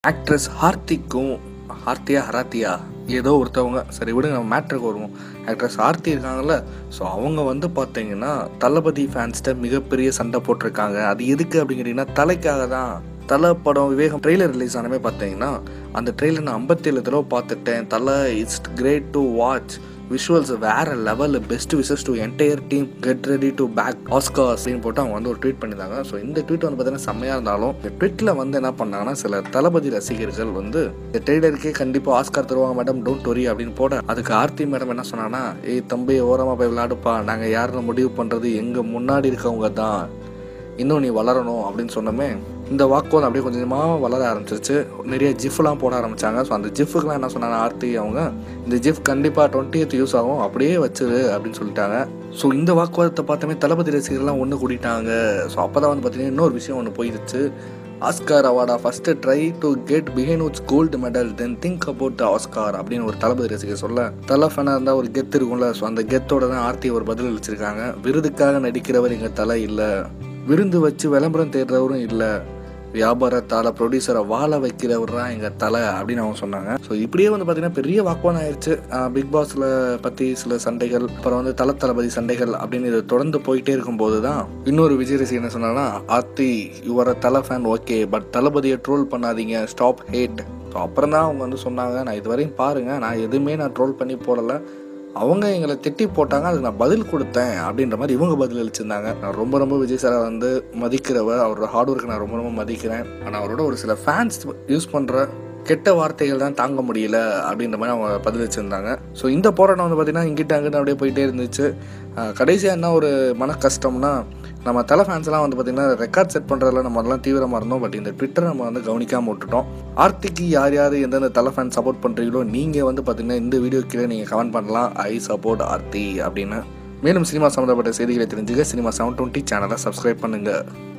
actress ஹார்த்திக்கும் ஹார்த்தியா ஹராத்தியா ஏதோ ஒருத்தவங்க சரி விடுங்க நம்ம மேட்ருக்கு வருவோம் ஆக்ட்ரஸ் ஆர்த்தி இருக்காங்கல்ல ஸோ அவங்க வந்து பார்த்தீங்கன்னா தளபதி ஃபேன்ஸ்கிட்ட மிகப்பெரிய சண்டை போட்டிருக்காங்க அது எதுக்கு அப்படின்னு கேட்டிங்கன்னா தலைக்காக தான் தலை படம் விவேகம் ட்ரெய்லர் ரிலீஸ் ஆனமே பார்த்தீங்கன்னா அந்த ட்ரெய்லர் நான் ஐம்பத்தேழு தடவை பார்த்துட்டேன் Thala it's great to watch visuals வேற level best wishes to entire team get ready to bag Oscars அப்படின்னு போட்டு அவங்க வந்து ஒரு ட்வீட் பண்ணியிருந்தாங்க ஸோ இந்த ட்வீட் வந்து பார்த்தீங்கன்னா செம்மையாக இருந்தாலும் இந்த ட்வீட்டில் வந்து என்ன பண்ணாங்கன்னா சில தளபதி ரசிகர்கள் வந்து இந்த ட்ரெய்லருக்கே கண்டிப்பாக ஆஸ்கார் தருவாங்க மேடம் டோன்ட் ஒரி அப்படின்னு போட அதுக்கு ஆர்த்தி மேடம் என்ன சொன்னாங்கன்னா ஏய் தம்பி ஓரமாக போய் விளையாடுப்பா நாங்கள் யாருன்னு முடிவு பண்ணுறது எங்கள் முன்னாடி இருக்கவங்க தான் இன்னும் நீ வளரணும் அப்படின்னு சொன்னமே இந்த வாக்குவாதம் அப்படியே கொஞ்சம் கொஞ்சமாக வளர ஆரம்பிச்சிருச்சு நிறைய ஜிஃப்லாம் போட ஆரம்பிச்சாங்க ஸோ அந்த ஜிஃபுக்குலாம் என்ன சொன்னாங்க ஆர்த்தி அவங்க இந்த ஜிஃப் கண்டிப்பாக டுவெண்ட்டி யூஸ் ஆகும் அப்படியே வச்சிரு அப்படின்னு சொல்லிட்டாங்க ஸோ இந்த வாக்குவாதத்தை பார்த்தமே தளபதி ரசிகர்லாம் ஒன்று கூட்டிட்டாங்க ஸோ அப்போ தான் வந்து பார்த்தீங்கன்னா இன்னொரு விஷயம் ஒன்று போயிடுச்சு ஆஸ்கார் அவார்டா first try to get Behindwoods gold medal then think about Oscar அப்படின்னு ஒரு தளபதி ரசிகர் சொல்ல தலை ஃபேனாக இருந்தால் ஒரு கெத்து இருக்கும்ல ஸோ அந்த கெத்தோட தான் ஆர்த்தி ஒரு பதில் அளிச்சிருக்காங்க விருதுக்காக நடிக்கிறவர் எங்கள் தலை இல்லை விருந்து வச்சு விளம்பரம் தேடுறவரும் இல்லை வியாபாரத்தால் ப்ரொடியூசரை வாழ வைக்கிறவர் தான் எங்கள் தலை அப்படின்னு அவங்க சொன்னாங்க ஸோ இப்படியே வந்து பார்த்தீங்கன்னா பெரிய வாக்குவாதம் ஆயிடுச்சு பிக் பாஸில் பற்றி சில சண்டைகள் அப்புறம் வந்து தல தளபதி சண்டைகள் அப்படின்னு இது தொடர்ந்து போயிட்டே இருக்கும்போது தான் இன்னொரு விஜய் ரசிகர் என்ன சொன்னாங்கன்னா Aarthi your Thala fan okay but தளபதியை ட்ரோல் பண்ணாதீங்க ஸ்டாப் ஹேட் ஸோ அப்புறம் தான் அவங்க வந்து சொன்னாங்க நான் இதுவரையும் பாருங்கள் நான் எதுவுமே நான் ட்ரோல் பண்ணி போடலை அவங்க எங்களை திட்டி போட்டாங்க அதுக்கு நான் பதில் கொடுத்தேன் அப்படின்ற மாதிரி இவங்க பதில் அளிச்சிருந்தாங்க நான் ரொம்ப ரொம்ப விஜய் சாரை வந்து மதிக்கிறவர் அவரோட ஹார்ட் ஒர்க்கை நான் ரொம்ப ரொம்ப மதிக்கிறேன் ஆனால் அவரோட ஒரு சில ஃபேன்ஸ் யூஸ் பண்ணுற கெட்ட வார்த்தைகள் தான் தாங்க முடியல அப்படின்ற மாதிரி அவங்க பதில் வச்சுருந்தாங்க ஸோ இந்த போராட்டம் வந்து பார்த்திங்கன்னா இங்கிட்ட அங்கிட்ட அப்படியே போயிட்டே இருந்துச்சு கடைசியாக என்ன ஒரு மன கஷ்டம்னா நம்ம தலை ஃபேன்ஸ்லாம் வந்து பார்த்திங்கன்னா ரெக்கார்ட் செட் பண்ணுறதுல நம்ம அதெல்லாம் தீவிரமாக இருந்தோம் பட் இந்த ட்விட்டர் நம்ம வந்து கவனிக்காமல் விட்டுட்டோம் ஆர்த்திக்கு யார் யார் எந்தெந்த தலை ஃபேன் சப்போர்ட் பண்ணுறீங்களோ நீங்கள் வந்து பார்த்திங்கன்னா இந்த வீடியோ கீழே நீங்கள் கமெண்ட் பண்ணலாம் ஐ சப்போர்ட் ஆர்த்தி அப்படின்னு மேலும் சினிமா சம்மந்தப்பட்ட செய்திகளை தெரிஞ்சுக்க சினிமா செவன் டுவெண்ட்டி சேனலை சப்ஸ்கிரைப் பண்ணுங்கள்